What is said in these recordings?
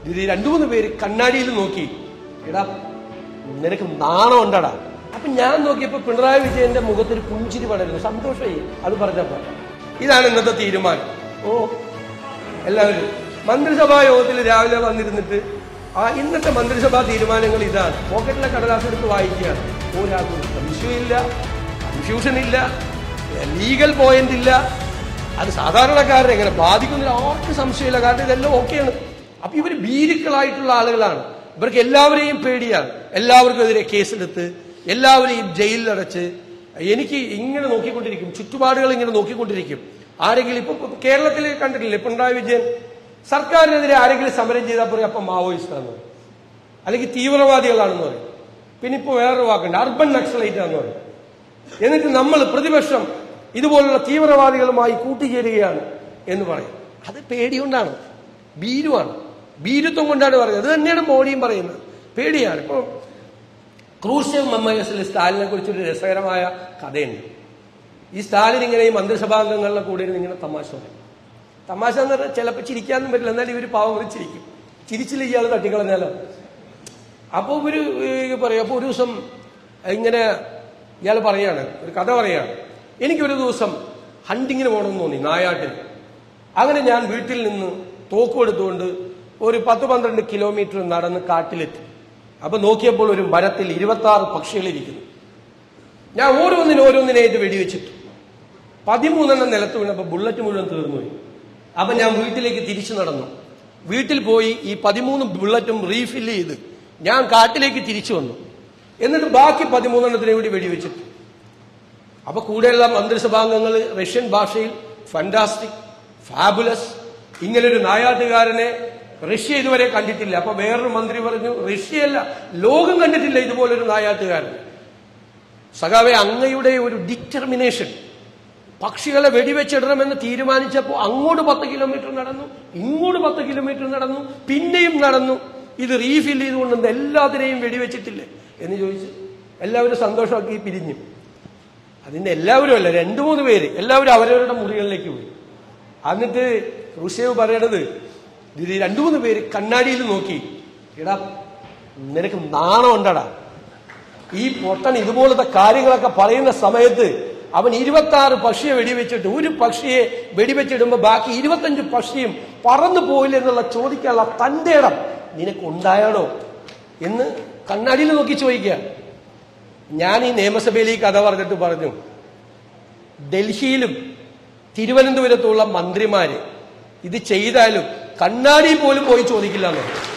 ഇത് രണ്ടു മൂന്ന് പേര് കണ്ണാടിയിൽ നോക്കി എടാ നിനക്ക് നാണം ഉണ്ടടാ അപ്പൊ ഞാൻ നോക്കിയപ്പോ പിണറായി വിജയന്റെ മുഖത്തൊരു പുഞ്ചിരി പടരുന്നു സന്തോഷമായി അത് പറഞ്ഞപ്പോ ഇതാണ് ഇന്നത്തെ തീരുമാനം ഓ എല്ലാവരും മന്ത്രിസഭാ യോഗത്തിൽ രാവിലെ വന്നിരുന്നിട്ട് ആ ഇന്നത്തെ മന്ത്രിസഭാ തീരുമാനങ്ങൾ ഇതാണ് പോക്കറ്റിലെ കടലാസ് എടുത്ത് വായിക്കുകയാണ് ഒരാൾക്കും സംശയമില്ല കൺഫ്യൂഷൻ ഇല്ല ലീഗൽ പോയിന്റ് ഇല്ല അത് സാധാരണക്കാരനെ എങ്ങനെ ബാധിക്കുന്നില്ല ആർക്കും സംശയമില്ല കാരണം ഇതെല്ലാം ഓക്കെയാണ് അപ്പൊ ഇവർ ഭീരുക്കളായിട്ടുള്ള ആളുകളാണ് ഇവർക്ക് എല്ലാവരെയും പേടിയാണ് എല്ലാവർക്കും എതിരെ കേസെടുത്ത് എല്ലാവരെയും ജയിലിലടച്ച് എനിക്ക് ഇങ്ങനെ നോക്കിക്കൊണ്ടിരിക്കും ചുറ്റുപാടുകൾ ഇങ്ങനെ നോക്കിക്കൊണ്ടിരിക്കും ആരെങ്കിലും ഇപ്പൊ ഇപ്പൊ കേരളത്തിൽ കണ്ടിട്ടില്ലേ പിണറായി വിജയൻ സർക്കാരിനെതിരെ ആരെങ്കിലും സമരം ചെയ്താൽ പറയും അപ്പം മാവോയിസ്റ്റ് ആണെന്ന് പറയും അല്ലെങ്കിൽ തീവ്രവാദികളാണെന്ന് പറയും പിന്നെ ഇപ്പോൾ വേറൊരു വാക്കുണ്ട് അർബൻ നക്സലൈറ്റ് ആണെന്ന് പറയും എന്നിട്ട് നമ്മൾ പ്രതിപക്ഷം ഇതുപോലുള്ള തീവ്രവാദികളുമായി കൂട്ടുചേരുകയാണ് എന്ന് പറയും അത് പേടികൊണ്ടാണ് ഭീരുവാണ് ഭീരുത്വം കൊണ്ടാണ് പറയുന്നത് അത് തന്നെയാണ് മോഡിയും പറയുന്നത് പേടിയാണ് ഇപ്പോൾ ക്രൂഷ്യവ് മെമ്മേഴ്സിൽ സ്റ്റാലിനെ കുറിച്ചൊരു രസകരമായ കഥയുണ്ട് ഈ സ്റ്റാലിൻ ഇങ്ങനെ ഈ മന്ത്രിസഭാംഗങ്ങളുടെ കൂടെ ഇരുന്ന് ഇങ്ങനെ തമാശ പറയും തമാശ എന്ന് പറഞ്ഞാൽ ചിലപ്പോൾ ചിരിക്കാനൊന്നും പറ്റില്ല എന്നാൽ ഇവർ പാവം കൂടി ചിരിക്കും ചിരിച്ചില്ല ഇയാൾ തട്ടിക്കളഞ്ഞാലോ അപ്പോൾ ഇവര് ഏഹ് പറയും അപ്പോൾ ഒരു ദിവസം ഇങ്ങനെ ഇയാൾ പറയാണ് ഒരു കഥ പറയാണ് എനിക്കൊരു ദിവസം ഹണ്ടിങ്ങിന് പോകണമെന്ന് തോന്നി നായാട്ടിൽ അങ്ങനെ ഞാൻ വീട്ടിൽ നിന്ന് തോക്കും എടുത്തുകൊണ്ട് ഒരു പത്ത് പന്ത്രണ്ട് കിലോമീറ്റർ നടന്ന് കാട്ടിലെത്തി അപ്പൊ നോക്കിയപ്പോൾ ഒരു മരത്തിൽ ഇരുപത്തി ആറ് പക്ഷികളിരിക്കുന്നു ഞാൻ ഓരോന്നിനും ഓരോന്നിനായിട്ട് വെടിവെച്ചിട്ടു പതിമൂന്നെണ്ണം നിലത്ത് വീണപ്പോൾ ബുള്ളറ്റ് മുഴുവൻ തീർന്നുപോയി അപ്പൊ ഞാൻ വീട്ടിലേക്ക് തിരിച്ചു നടന്നു വീട്ടിൽ പോയി ഈ പതിമൂന്ന് ബുള്ളറ്റും റീഫിൽ ചെയ്ത് ഞാൻ കാട്ടിലേക്ക് തിരിച്ചു വന്നു എന്നിട്ട് ബാക്കി പതിമൂന്നെണ്ണത്തിനെ കൂടി വെടിവെച്ചിട്ടു അപ്പൊ കൂടെയുള്ള മന്ത്രിസഭാംഗങ്ങൾ റഷ്യൻ ഭാഷയിൽ ഫണ്ടാസ്റ്റിക് ഫാബുലസ് ഇങ്ങനൊരു നായാട്ടുകാരനെ റഷ്യ ഇതുവരെ കണ്ടിട്ടില്ല അപ്പൊ വേറൊരു മന്ത്രി പറഞ്ഞു റഷ്യയല്ല ലോകം കണ്ടിട്ടില്ല ഇതുപോലൊരു നായാട്ടുകാരൻ സഖാവെ അങ്ങയുടെ ഒരു ഡിറ്റർമിനേഷൻ പക്ഷികളെ വെടിവെച്ചിടണമെന്ന് തീരുമാനിച്ചപ്പോൾ അങ്ങോട്ട് പത്ത് കിലോമീറ്റർ നടന്നു ഇങ്ങോട്ട് പത്ത് കിലോമീറ്റർ നടന്നു പിന്നെയും നടന്നു ഇത് റീഫിൽ ചെയ്തുകൊണ്ട് എല്ലാത്തിനെയും വെടിവെച്ചിട്ടില്ലേ എന്ന് ചോദിച്ചു എല്ലാവരും സന്തോഷമാക്കി പിരിഞ്ഞു അതിന്റെ എല്ലാവരും അല്ല രണ്ടു മൂന്ന് പേര് എല്ലാവരും അവരവരുടെ മുറികളിലേക്ക് പോയി എന്നിട്ട് ഋഷേവ് പറയണത് ഇത് രണ്ടു മൂന്ന് പേര് കണ്ണാടിയിൽ നോക്കി എടാ നിനക്ക് നാണം ഉണ്ടടാ ഈ പൊട്ടൻ ഇതുപോലത്തെ കാര്യങ്ങളൊക്കെ പറയുന്ന സമയത്ത് അവൻ ഇരുപത്തി ആറ് പക്ഷിയെ വെടിവെച്ചിട്ട് ഒരു പക്ഷിയെ വെടിവെച്ചിടുമ്പോ ബാക്കി ഇരുപത്തഞ്ച് പക്ഷിയും പറന്നു പോയില്ല എന്നുള്ള ചോദിക്കാനുള്ള തന്റെ ഇടം നിനക്ക് ഉണ്ടായാണോ എന്ന് കണ്ണാടിയിൽ നോക്കി ചോദിക്കുക ഞാൻ ഈ നിയമസഭയിൽ ഈ കഥ പറഞ്ഞിട്ട് പറഞ്ഞു ഡൽഹിയിലും തിരുവനന്തപുരത്തുള്ള മന്ത്രിമാര് ഇത് ചെയ്താലും കണ്ണാടി പോലും പോയി ചോദിക്കില്ല എന്ന് പറഞ്ഞു.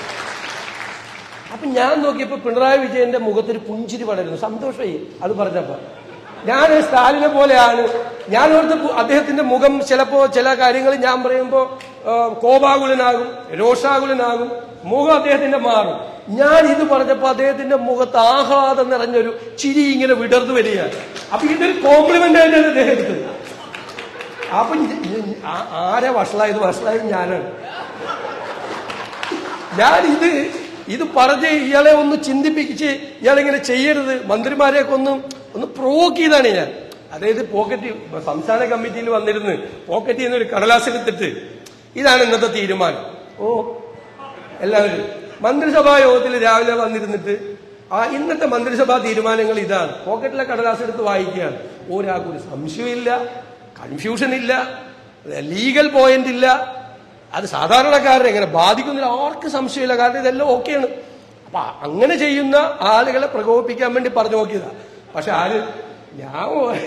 അപ്പൊ ഞാൻ നോക്കിയപ്പോ പിണറായി വിജയന്റെ മുഖത്തൊരു പുഞ്ചിരി പടരുന്നു സന്തോഷമായി അത് പറഞ്ഞപ്പോ ഞാൻ സ്റ്റാലിനെ പോലെയാണ് ഞാൻ ഓർത്ത് പു- അദ്ദേഹത്തിന്റെ മുഖം ചിലപ്പോ ചില കാര്യങ്ങൾ ഞാൻ പറയുമ്പോ ആ, കോപാകുലനാകും രോഷാകുലനാകും മുഖം അദ്ദേഹത്തിന്റെ മാറും ഞാൻ ഇത് പറഞ്ഞപ്പോ അദ്ദേഹത്തിന്റെ മുഖത്ത് ആഹ്ലാദം നിറഞ്ഞൊരു ചിരി ഇങ്ങനെ വിടർന്നു വരികയാണ് അപ്പൊ ഇതൊരു കോംപ്ലിമെന്റ് ആയിട്ടാണ് അദ്ദേഹം എടുത്തത് അപ്പൊ ഇത് ഇത് ആ- ആരാ വഷളായത് വഷളായത് ഞാനാണ് ഞാൻ ഇത് ഇത് പറഞ്ഞ് ഇയാളെ ഒന്ന് ചിന്തിപ്പിച്ച് ഇയാളിങ്ങനെ ചെയ്യരുത് മന്ത്രിമാരെയൊക്കെ ഒന്ന് ഒന്ന് പ്രൊവോക്ക് ചെയ്താണ് ഞാൻ അതായത് പോക്കറ്റ് സംസ്ഥാന കമ്മിറ്റിയിൽ വന്നിരുന്ന് പോക്കറ്റിൽ നിന്ന് ഒരു കടലാസെടുത്തിട്ട് ഇതാണ് ഇന്നത്തെ തീരുമാനം ഓ എല്ലാവരും മന്ത്രിസഭാ യോഗത്തിൽ രാവിലെ വന്നിരുന്നിട്ട് ആ ഇന്നത്തെ മന്ത്രിസഭാ തീരുമാനങ്ങൾ ഇതാണ് പോക്കറ്റിലെ കടലാസ് എടുത്ത് വായിക്കുകയാണ് ഒരാൾക്കും ഒരു സംശയമില്ല കൺഫ്യൂഷൻ ഇല്ല ലീഗൽ പോയിന്റ് ഇല്ല അത് സാധാരണക്കാരനെ എങ്ങനെ ബാധിക്കുന്നില്ല ആർക്കും സംശയമില്ല കാരണം ഇതെല്ലാം ഓക്കെയാണ് അപ്പൊ അങ്ങനെ ചെയ്യുന്ന ആളുകളെ പ്രകോപിപ്പിക്കാൻ വേണ്ടി പറഞ്ഞു നോക്കിയതാ പക്ഷെ ആര് ഞാൻ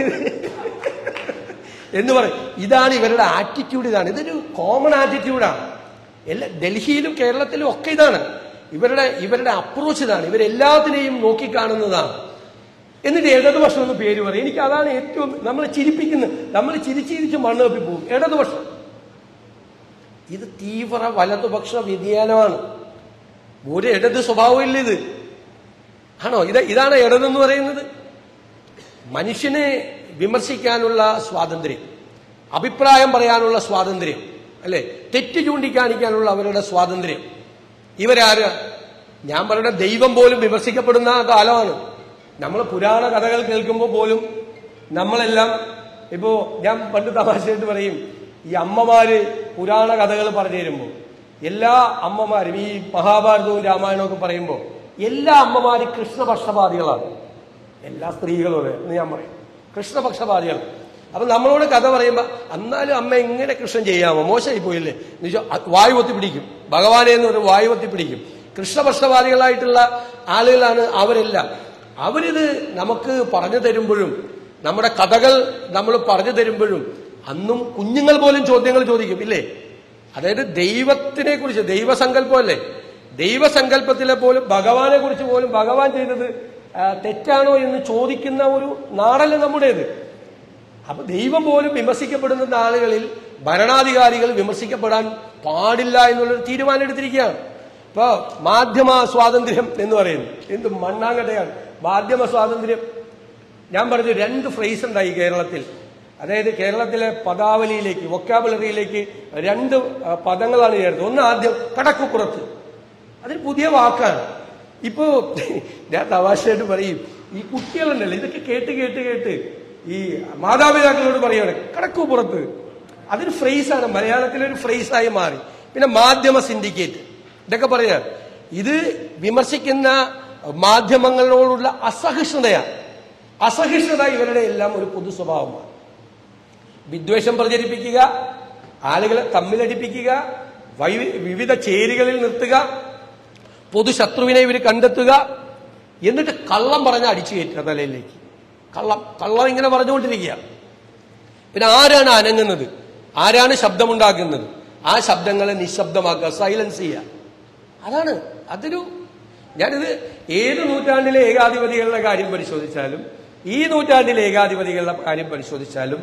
എന്ന് പറയും ഇതാണ് ഇവരുടെ ആറ്റിറ്റ്യൂഡ് ഇതാണ് ഇതൊരു കോമൺ ആറ്റിറ്റ്യൂഡാണ് എല്ലാ ഡൽഹിയിലും കേരളത്തിലും ഒക്കെ ഇതാണ് ഇവരുടെ ഇവരുടെ അപ്രോച്ച് ഇതാണ് ഇവരെല്ലാത്തിനെയും നോക്കിക്കാണുന്നതാണ് എന്നിട്ട് ഇടതുപക്ഷം എന്ന് പേര് പറയും എനിക്ക് അതാണ് ഏറ്റവും നമ്മളെ ചിരിപ്പിക്കുന്നത് നമ്മൾ ചിരിച്ചിരിച്ച് മണ്ണ് തപ്പി പോകും ഇടതുപക്ഷം ഇത് തീവ്ര വലതുപക്ഷ വ്യതിയാനമാണ് ഒരു ഇടത് സ്വഭാവമില്ല ഇത് ആണോ ഇത് ഇതാണ് ഇടതെന്ന് പറയുന്നത് മനുഷ്യനെ വിമർശിക്കാനുള്ള സ്വാതന്ത്ര്യം അഭിപ്രായം പറയാനുള്ള സ്വാതന്ത്ര്യം അല്ലെ തെറ്റ് ചൂണ്ടിക്കാണിക്കാനുള്ള അവരുടെ സ്വാതന്ത്ര്യം ഇവരാര് ഞാൻ പറയുന്ന ദൈവം പോലും വിമർശിക്കപ്പെടുന്ന കാലമാണ് നമ്മൾ പുരാണ കഥകൾ കേൾക്കുമ്പോൾ പോലും നമ്മളെല്ലാം ഇപ്പോ ഞാൻ പണ്ട് തമാശയായിട്ട് പറയും ഈ അമ്മമാര് പുരാണ കഥകൾ പറഞ്ഞു തരുമ്പോൾ എല്ലാ അമ്മമാരും ഈ മഹാഭാരതവും രാമായണവും ഒക്കെ പറയുമ്പോൾ എല്ലാ അമ്മമാരും കൃഷ്ണപക്ഷപാതികളാണ് എല്ലാ സ്ത്രീകളും അതെ എന്ന് ഞാൻ പറയും കൃഷ്ണപക്ഷപാതികൾ അപ്പൊ നമ്മളോട് കഥ പറയുമ്പോ എന്നാലും അമ്മ എങ്ങനെ കൃഷ്ണൻ ചെയ്യാമോ മോശമായി പോയില്ലേ എന്ന് വെച്ചാൽ അത് വായു ഒത്തി പിടിക്കും ഭഗവാനെ എന്ന് പറഞ്ഞ് വായു ഒത്തി പിടിക്കും കൃഷ്ണപക്ഷപാതികളായിട്ടുള്ള ആളുകളാണ് അവരെല്ലാം അവരിത് നമുക്ക് പറഞ്ഞു തരുമ്പോഴും നമ്മുടെ കഥകൾ നമ്മൾ പറഞ്ഞു തരുമ്പോഴും അന്നും കുഞ്ഞുങ്ങൾ പോലും ചോദ്യങ്ങൾ ചോദിക്കും ഇല്ലേ അതായത് ദൈവത്തിനെ കുറിച്ച് ദൈവസങ്കല്പമല്ലേ ദൈവസങ്കല്പത്തിലെ പോലും ഭഗവാനെ കുറിച്ച് പോലും ഭഗവാൻ ചെയ്തത് ആ, തെറ്റാണോ എന്ന് ചോദിക്കുന്ന ഒരു നാടല്ല നമ്മുടേത് അപ്പൊ ദൈവം പോലും വിമർശിക്കപ്പെടുന്ന ആളുകളിൽ ഭരണാധികാരികൾ വിമർശിക്കപ്പെടാൻ പാടില്ല എന്നുള്ളൊരു തീരുമാനം എടുത്തിരിക്കുകയാണ് ഇപ്പൊ മാധ്യമ സ്വാതന്ത്ര്യം എന്ന് പറയുന്നു എന്ത് മണ്ണാങ്കട്ടയാണ് മാധ്യമ സ്വാതന്ത്ര്യം ഞാൻ പറഞ്ഞു രണ്ട് ഫ്രേസ് ഉണ്ടായി കേരളത്തിൽ അതായത് കേരളത്തിലെ പദാവലിയിലേക്ക് വൊക്കാബുലറിയിലേക്ക് രണ്ട് ആ, പദങ്ങളാണ് ചേർത്തത് ഒന്ന് ആദ്യം കടക്കുപുറത്ത് അതൊരു പുതിയ വാക്കാണ് ഇപ്പോ ഞാൻ തമാശയായിട്ട് പറയും ഈ കുട്ടികളുണ്ടല്ലോ ഇതൊക്കെ കേട്ട് കേട്ട് കേട്ട് ഈ മാതാപിതാക്കളോട് പറയുകയാണ് കടക്കുപുറത്ത് അതൊരു ഫ്രേസാണ് മലയാളത്തിലൊരു ഫ്രേസായി മാറി പിന്നെ മാധ്യമ സിൻഡിക്കേറ്റ് ഇതൊക്കെ പറയാ ഇത് വിമർശിക്കുന്ന മാധ്യമങ്ങളോടുള്ള അസഹിഷ്ണുതയാണ് അസഹിഷ്ണുത ഇവരുടെ എല്ലാം ഒരു പൊതു സ്വഭാവമാണ് വിദ്വേഷം പ്രചരിപ്പിക്കുക ആളുകളെ തമ്മിലടിപ്പിക്കുക വൈവി- വിവിധ ചേരികളിൽ നിർത്തുക പൊതുശത്രുവിനെ ഇവർ കണ്ടെത്തുക എന്നിട്ട് കള്ളം പറഞ്ഞ അടിച്ചു കയറ്റുക തലയിലേക്ക് കള്ളം കള്ളം ഇങ്ങനെ പറഞ്ഞുകൊണ്ടിരിക്കുക പിന്നെ ആരാണ് അനങ്ങുന്നത് ആരാണ് ശബ്ദമുണ്ടാക്കുന്നത് ആ ശബ്ദങ്ങളെ നിശബ്ദമാക്കുക സൈലൻസ് ചെയ്യുക അതാണ് അതൊരു ഞാനിത് ഏത് നൂറ്റാണ്ടിലെ ഏകാധിപതികളുടെ കാര്യം പരിശോധിച്ചാലും ഈ നൂറ്റാണ്ടിലെ ഏകാധിപതികളുടെ കാര്യം പരിശോധിച്ചാലും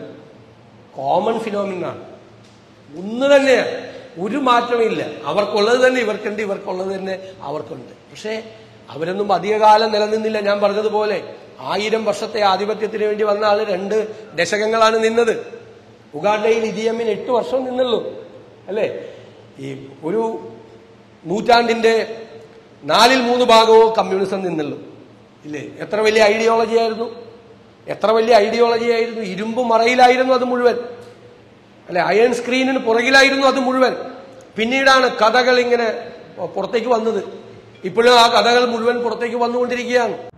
കോമൺ ഫിനോമിനാണ് ഒന്ന് തന്നെയാണ് ഒരു മാറ്റമില്ല അവർക്കുള്ളത് തന്നെ ഇവർക്കുണ്ട് ഇവർക്കുള്ളത് തന്നെ അവർക്കുണ്ട് പക്ഷേ അവരൊന്നും അധികകാലം നിലനിന്നില്ല ഞാൻ പറഞ്ഞതുപോലെ ആയിരം വർഷത്തെ ആധിപത്യത്തിന് വേണ്ടി വന്ന ആള് രണ്ട് ദശകങ്ങളാണ് നിന്നത് ഉഗാണ്ടയിൽ ഇദിയമ്മിൻ എട്ട് വർഷം നിന്നുള്ളൂ അല്ലേ ഈ ഒരു നൂറ്റാണ്ടിന്റെ നാലിൽ മൂന്ന് ഭാഗവും കമ്മ്യൂണിസം നിന്നുള്ളൂ ഇല്ലേ എത്ര വലിയ ഐഡിയോളജി ആയിരുന്നു എത്ര വലിയ ഐഡിയോളജി ആയിരുന്നു ഇരുമ്പ് മറയിലായിരുന്നു അത് മുഴുവൻ അല്ലെ അയൺ സ്ക്രീനിന് പുറകിലായിരുന്നു അത് മുഴുവൻ പിന്നീടാണ് കഥകൾ ഇങ്ങനെ പുറത്തേക്ക് വന്നത് ഇപ്പോഴും ആ കഥകൾ മുഴുവൻ പുറത്തേക്ക് വന്നുകൊണ്ടിരിക്കുകയാണ്